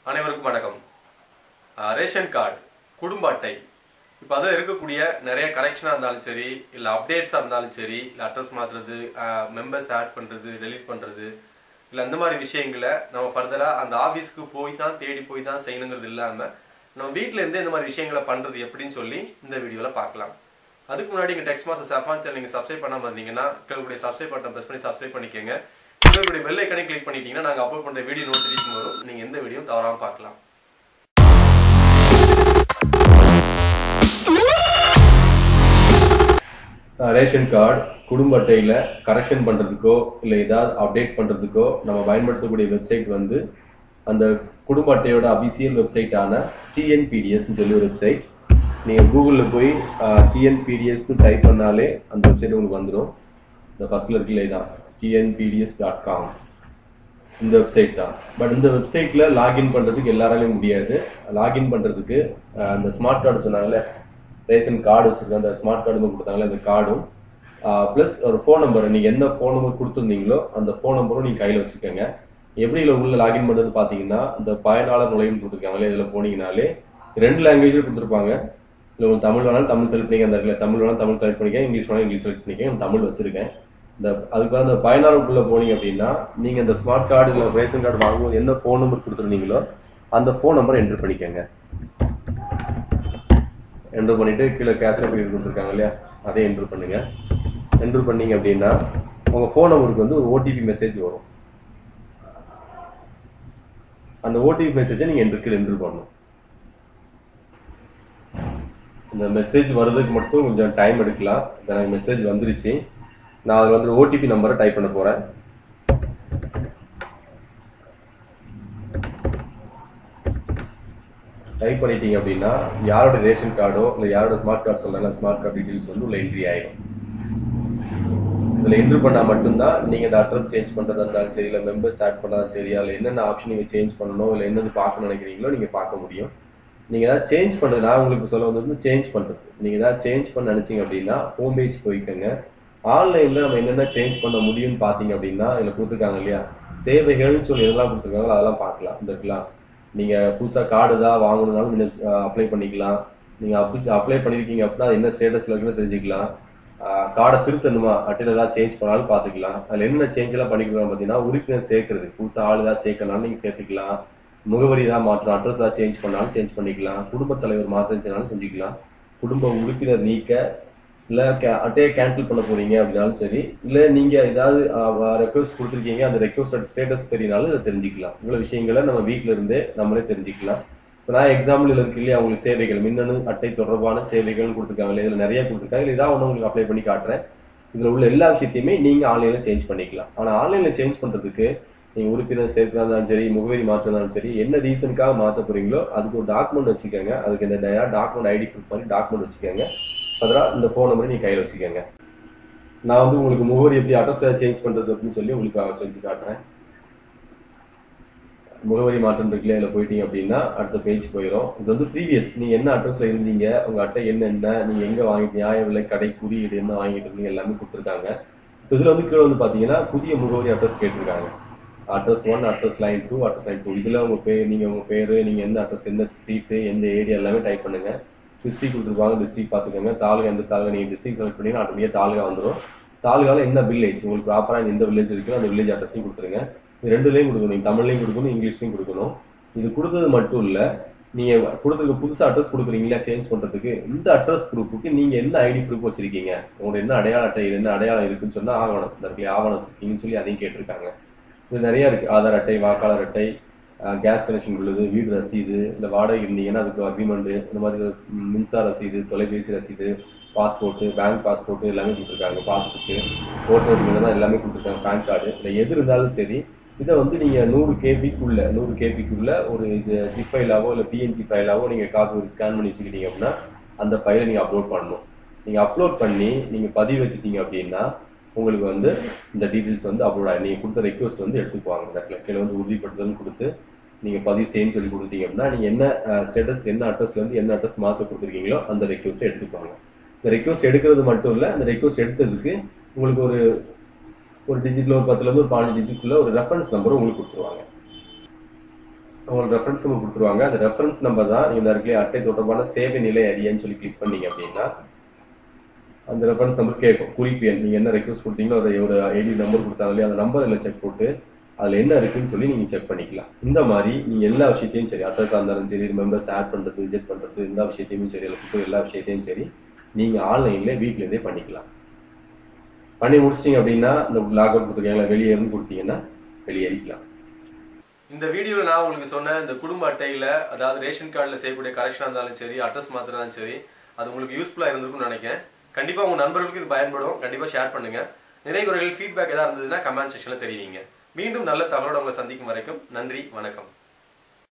அனைவருக்கும் வணக்கம் அஹ் ration card குடும்ப அட்டை இப்போ அதில் இருக்கக்கூடிய நிறைய கரெக்ஷனாக இருந்தாலும் சரி இல்லை அப்டேட்ஸாக இருந்தாலும் சரி இல்லை அட்ரஸ் மாற்றுறது மெம்பர்ஸ் ஆட் பண்ணுறது டெலீட் பண்ணுறது இல்லை அந்த மாதிரி விஷயங்களை நம்ம ஃபர்தராக அந்த ஆஃபீஸ்க்கு போய் தான் தேடி போய் தான் செய்யணுங்கிறது இல்லாமல் நம்ம வீட்டில் இருந்து இந்த மாதிரி விஷயங்களை பண்ணுறது எப்படின்னு சொல்லி இந்த வீடியோவில் பார்க்கலாம் அதுக்கு முன்னாடி நீங்கள் டெக்ஸ்ட் மாஸ்டர் சஃபான் சேனல் நீங்கள் சப்ஸ்கிரைப் பண்ணாமல் இருந்தீங்கன்னா உங்களுடைய சப்ஸ்கிரைப் பட்டன் ப்ரெஸ் பண்ணி சப்ஸ்கிரைப் பண்ணிக்கோங்க உங்களுடைய பெல் ஐக்கனை கிளிக் பண்ணிட்டீங்கன்னா நாங்கள் அப்லோட் பண்ணுற வீடியோ நோட்டிஃபிகேஷன் வரும் நீங்கள் எந்த வீடியோ தவறாமல் பார்க்கலாம் ரேஷன் கார்டு குடும்ப அட்டையில் கரெக்ஷன் பண்ணுறதுக்கோ இல்லை ஏதாவது அப்டேட் பண்ணுறதுக்கோ நம்ம பயன்படுத்தக்கூடிய வெப்சைட் வந்து அந்த குடும்ப அட்டையோட அபிஷியல் வெப்சைட்டான டிஎன்பிடிஎஸ்னு சொல்லி ஒரு வெப்சைட் நீங்கள் கூகுளில் போய் டிஎன்பிடிஎஸ்னு டைப் பண்ணாலே அந்த வெப்சைட் உங்களுக்கு வந்துடும் இந்த ஃபஸ்ட்டில் இருக்குல்ல இதான் டிஎன்பிடிஎஸ் டாட் காம் இந்த வெப்சைட் தான் பட் இந்த வெப்சைட்டில் லாகின் பண்ணுறதுக்கு எல்லாராலையும் முடியாது லாகின் பண்ணுறதுக்கு அந்த ஸ்மார்ட் கார்டு சொன்னாங்கல்ல ரேஷன் கார்டு வச்சுருக்கேன் அந்த ஸ்மார்ட் கார்டு கொடுத்தாங்களே அந்த கார்டும் ப்ளஸ் ஒரு ஃபோன் நம்பர் நீங்கள் எந்த ஃபோன் நம்பர் கொடுத்துருந்தீங்களோ அந்த ஃபோன் நம்பரும் நீங்கள் கையில் வச்சுக்கோங்க எப்படி இதில் உள்ள லாகின் பண்ணுறது பார்த்தீங்கன்னா இந்த பயனாளர் நுழைவு கொடுத்துருக்காங்களே இதில் போனீங்கனாலே ரெண்டு லாங்குவேஜில் கொடுத்துருப்பாங்க இல்லை உங்களுக்கு தமிழ் வேணாலும் தமிழ் செலக்ட் பண்ணிக்க அந்த இடத்துல தமிழ் வேணாலும் தமிழ் செலக்ட் பண்ணிக்க இங்கிலீஷ் வேணாலும் இங்கிலீஷ் செலக்ட் பண்ணிக்க நான் தமிழ் வச்சிருக்கேன் இந்த அதுக்கு அந்த பயனாளருக்குள்ளே போனீங்க அப்படின்னா நீங்கள் இந்த ஸ்மார்ட் கார்டு இல்லை ரேஷன் கார்டு வாங்கும்போது என்ன ஃபோன் நம்பர் கொடுத்துருந்தீங்களோ அந்த ஃபோன் நம்பரை என்ட்ரு பண்ணிக்கோங்க என்ட்ரு பண்ணிவிட்டு கீழே கேப்சர் பண்ணி கொடுத்துருக்காங்க இல்லையா அதை என்ட்ரு பண்ணுங்க என்ட்ரு பண்ணீங்க அப்படின்னா உங்கள் ஃபோன் நம்பருக்கு வந்து ஒரு ஓடிபி மெசேஜ் வரும் அந்த ஓடிபி மெசேஜை நீங்கள் என்ட்ருக்கு என்ட்ரு பண்ணணும் இந்த மெசேஜ் வர்றதுக்கு மட்டும் கொஞ்சம் டைம் எடுக்கலாம் இப்போ எனக்கு மெசேஜ் வந்துருச்சு நான் அதில் வந்து ஓடிபி நம்பரை டைப் பண்ண போகிறேன் டைப் பண்ணிட்டீங்க அப்படின்னா யாரோட ரேஷன் கார்டோ இல்லை யாரோட ஸ்மார்ட் கார்டு சொல்கிறாங்க ஸ்மார்ட் கார்டு டீட்டெயில்ஸ் வந்து உள்ள என்ட்ரி ஆயிடும் இதில் என்ட்ரு பண்ணால் மட்டும்தான் நீங்கள் இந்த அட்ரஸ் சேஞ்ச் பண்ணுறதா இருந்தாலும் சரி இல்லை மெம்பர்ஸ் ஆட் பண்ணாலும் சரி அதில் என்னென்ன ஆப்ஷன் நீங்கள் சேஞ்ச் பண்ணணும் இல்லை என்னது பார்க்கணும்னு நினைக்கிறீங்களோ நீங்கள் பார்க்க முடியும் நீங்கள் ஏதாவது சேஞ்ச் பண்ணுறது நான் உங்களுக்கு சொல்ல வந்தது சேஞ்ச் பண்ணுறது நீங்கள் ஏதாவது சேஞ்ச் பண்ண நினச்சிங்க அப்படின்னா ஹோம் பேஜ் போய்க்கோங்க ஆன்லைனில் நம்ம என்னென்ன சேஞ்ச் பண்ண முடியும்னு பார்த்தீங்க அப்படின்னா இதில் கொடுத்துருக்காங்க இல்லையா சேவைகள்னு சொல்லி எதெல்லாம் கொடுத்துருக்காங்களோ அதெல்லாம் பார்க்கலாம் இந்த இருக்கலாம் நீங்கள் புதுசாக கார்டு தான் வாங்கணுனாலும் நீங்கள் அப்ளை பண்ணிக்கலாம் நீங்கள் அப்ளை அப்ளை பண்ணியிருக்கீங்க அப்படின்னா அது என்ன ஸ்டேட்டஸில் இருக்குன்னு தெரிஞ்சுக்கலாம் கார்டை திருத்தணுமா அட்டையில் ஏதாவது சேஞ்ச் பண்ணாலும் பார்த்துக்கலாம் அதில் என்ன சேஞ்ச் எல்லாம் பண்ணிக்கலாம் பார்த்தீங்கன்னா உறுப்பினர் சேர்க்கறது புதுசாக ஆள் ஏதாவது சேர்க்கணும்னாலும் நீங்கள் சேர்த்துக்கலாம் முகவரி தான் மாற்றம் அட்ரஸ் ஏதாவது சேஞ்ச் பண்ணாலும் சேஞ்ச் பண்ணிக்கலாம் குடும்பத் தலைவர் மாற்றம் செய்யனாலும் செஞ்சுக்கலாம் குடும்ப உறுப்பினர் நீக்க இல்லை கே அட்டையை கேன்சல் பண்ண போறீங்க அப்படின்னாலும் சரி இல்லை நீங்கள் ஏதாவது ரெக்வஸ்ட் கொடுத்துருக்கீங்க அந்த ரெக்வஸ்ட் ஸ்டேட்டஸ் தெரியினாலும் இதை தெரிஞ்சுக்கலாம் இவ்வளோ விஷயங்களை நம்ம வீட்டில் இருந்தே நம்மளே தெரிஞ்சுக்கலாம் இப்போ நான் எக்ஸாம்பிள் இருக்கு இல்லையா உங்களுக்கு சேவைகள் மின்னணு அட்டை தொடர்பான சேவைகள்னு கொடுத்துருக்காங்க இதில் நிறைய கொடுத்துருக்காங்க இல்லை இதான் ஒன்று உங்களுக்கு அப்ளை பண்ணி காட்டுறேன் இதில் உள்ள எல்லா விஷயத்தையுமே நீங்கள் ஆன்லைனில் சேஞ்ச் பண்ணிக்கலாம் ஆனால் ஆன்லைனில் சேஞ்ச் பண்ணுறதுக்கு நீங்கள் உறுப்பினர் சேர்க்கிறதா இருந்தாலும் சரி முகவரி மாற்றினாலும் சரி என்ன ரீசனுக்காக மாற்ற போறீங்களோ அதுக்கு ஒரு டாக்குமெண்ட் வச்சுக்கோங்க அதுக்கு இந்த டாக்குமெண்ட் ஐடி ஃபில் பண்ணி டாக்குமெண்ட் வச்சுக்கோங்க பதிலாக இந்த ஃபோன் நம்பரை நீங்கள் கையில் வச்சுக்கோங்க நான் வந்து உங்களுக்கு முகவரி எப்படி அட்ரஸ் சேஞ்ச் பண்ணுறது அப்படின்னு சொல்லி உங்களுக்கு செஞ்சு காட்டுறேன் முகவரி மாற்றம் இருக்குல்ல இதில் போயிட்டீங்க அப்படின்னா அடுத்த பேஜ் போயிடும் இது வந்து ப்ரீவியஸ் நீங்கள் என்ன அட்ரஸில் இருந்தீங்க உங்கள் அட்டை என்ன என்ன நீங்கள் எங்கே வாங்கிட்டு நியாய விலை கடை குறியீடு என்ன வாங்கிட்டு இருந்தீங்க எல்லாமே கொடுத்துருக்காங்க இதில் வந்து கீழே வந்து பார்த்தீங்கன்னா புதிய முகவரி அட்ரஸ் கேட்டிருக்காங்க address one address line two address line two இதில் உங்கள் பேர் நீங்கள் உங்கள் பேர் நீங்கள் எந்த அட்ரஸ் எந்த ஸ்ட்ரீட்டு எந்த ஏரியா எல்லாமே டைப் பண்ணுங்கள் டிஸ்ட்ரிக் கொடுத்துருப்பாங்க டிஸ்ட்ரிக் பார்த்துக்கோங்க தாலுகா எந்த தாலுகா நீங்கள் டிஸ்ட்ரிக் செலக்ட் பண்ணிங்கன்னா ஆட்டோமேட்டிக்காக தாலுகா வந்துடும் தாலுகாவில் எந்த வில்லேஜ் உங்களுக்கு ப்ராப்பராக எந்த வில்லேஜ் இருக்கோ அந்த வில்லேஜ் அட்ரஸையும் கொடுத்துருங்க இது ரெண்டுலேயும் கொடுக்கணும் நீங்கள் தமிழ்லையும் கொடுக்கணும் இங்கிலீஷ்லையும் கொடுக்கணும் இது கொடுத்தது மட்டும் இல்லை நீங்கள் கொடுத்துருக்க புதுசாக அட்ரஸ் கொடுக்குறீங்களா சேஞ்ச் பண்ணுறதுக்கு இந்த அட்ரஸ் ப்ரூஃபுக்கு நீங்கள் என்ன ஐடி ப்ரூஃப் வச்சிருக்கீங்க உங்களோட என்ன அடையாள அட்டை என்ன அடையாளம் இருக்குன்னு சொன்னால் ஆவணம் இந்த இடத்துல ஆவணம் வச்சிருக்கீங்கன்னு சொல்லி அதையும் கேட்டிருக்காங்க இது நிறையா இருக்குது ஆதார் அட்டை வாக்காளர் அட்டை கேஸ் கனெக்ஷன் உள்ளது வீடு ரசீது இல்லை வாடகை இருந்தீங்கன்னா அதுக்கு அக்ரிமெண்ட்டு இந்த மாதிரி மின்சார ரசீது தொலைபேசி ரசீது பாஸ்போர்ட்டு பேங்க் பாஸ்போர்ட்டு எல்லாமே கொடுத்துருக்காங்க பாஸ்புக்கு ஓட்டர் தான் எல்லாமே கொடுத்துருக்காங்க பேன் கார்டு இல்லை எது இருந்தாலும் சரி இதை வந்து நீங்கள் நூறு கேபிக்குள்ள நூறு கேபிக்குள்ள ஒரு ஜிப் ஃபைலாவோ இல்லை பிஎன்ஜி ஃபைலாவோ நீங்கள் காப்பி ஒரு ஸ்கேன் பண்ணி வச்சுக்கிட்டீங்க அப்படின்னா அந்த ஃபைலை நீங்கள் அப்லோட் பண்ணணும் நீங்கள் அப்லோட் பண்ணி நீங்கள் பதிவு வச்சுட்டீங்க அப்படின்னா உங்களுக்கு வந்து இந்த டீட்டெயில்ஸ் வந்து அப்லோட் ஆகி நீங்கள் கொடுத்த ரெக்வஸ்ட் வந்து எடுத்துக்குவாங்க இந்த இடத்துல கீழே வந்து உறுதிப்படுத்தல்னு கொடுத்து நீங்கள் பதிவு செய்யன்னு சொல்லி கொடுத்தீங்க அப்படின்னா நீங்கள் என்ன ஸ்டேட்டஸ் என்ன அட்ரஸ்லேருந்து என்ன அட்ரஸ் மாற்ற கொடுத்துருக்கீங்களோ அந்த ரெக்வஸ்ட்டை எடுத்துக்குவாங்க இந்த ரெக்வஸ்ட் எடுக்கிறது மட்டும் இல்லை அந்த ரெக்வஸ்ட் எடுத்ததுக்கு உங்களுக்கு ஒரு ஒரு டிஜிட்டில் ஒரு பத்துலேருந்து ஒரு பாஞ்சு டிஜிட்டில் ஒரு ரெஃபரன்ஸ் நம்பரும் உங்களுக்கு கொடுத்துருவாங்க உங்களுக்கு ரெஃபரன்ஸ் நம்பர் கொடுத்துருவாங்க அந்த ரெஃபரன்ஸ் நம்பர் தான் இந்த இடத்துல அட்டை தொடர்பான சேவை நிலை அறியன்னு சொல்லி கிளிக் பண்ணீங்க அப்படின்னா அந்த ரெஃபரன்ஸ் நம்பர் கேட்கும் குறிப்பு எண் நீங்கள் என்ன ரெக்வஸ்ட் கொடுத்தீங்களோ ஒரு ஒரு ஐடி நம்பர் கொடுத்தாங்க இல்லையா அந்த நம்பர் இதில் செக் போட்டு அதில் என்ன இருக்குன்னு சொல்லி நீங்கள் செக் பண்ணிக்கலாம் இந்த மாதிரி நீங்கள் எல்லா விஷயத்தையும் சரி அட்ரஸாக இருந்தாலும் சரி மெம்பர்ஸ் ஆட் பண்ணுறது ரிஜெக்ட் பண்ணுறது எல்லா விஷயத்தையும் சரி இல்லை எல்லா விஷயத்தையும் சரி நீங்கள் ஆன்லைனில் வீட்டிலேருந்தே பண்ணிக்கலாம் பண்ணி முடிச்சிட்டிங்க அப்படின்னா இந்த லாக் அவுட் கொடுத்துருக்காங்களா வெளியே இருந்து கொடுத்தீங்கன்னா வெளியேறிக்கலாம் இந்த வீடியோவில் நான் உங்களுக்கு சொன்ன இந்த குடும்ப அட்டையில் அதாவது ரேஷன் கார்டில் செய்யக்கூடிய கரெக்ஷனாக இருந்தாலும் சரி அட்ரஸ் மாத்திரம் சரி அது உங்களுக்கு யூஸ்ஃபுல்லாக இருந்திருக்கும்னு நினைக்கிறேன் கண்டிப்பாக உங்கள் நண்பர்களுக்கு இது பயன்படும் கண்டிப்பாக ஷேர் பண்ணுங்கள் நிறைய குறைகள் ஃபீட்பேக் எதாவது இருந்ததுன்னா கமெண்ட் செக்ஷனில் தெரிவிங்க மீண்டும் நல்ல தகவலோட உங்களை சந்திக்கும் வரைக்கும் நன்றி வணக்கம்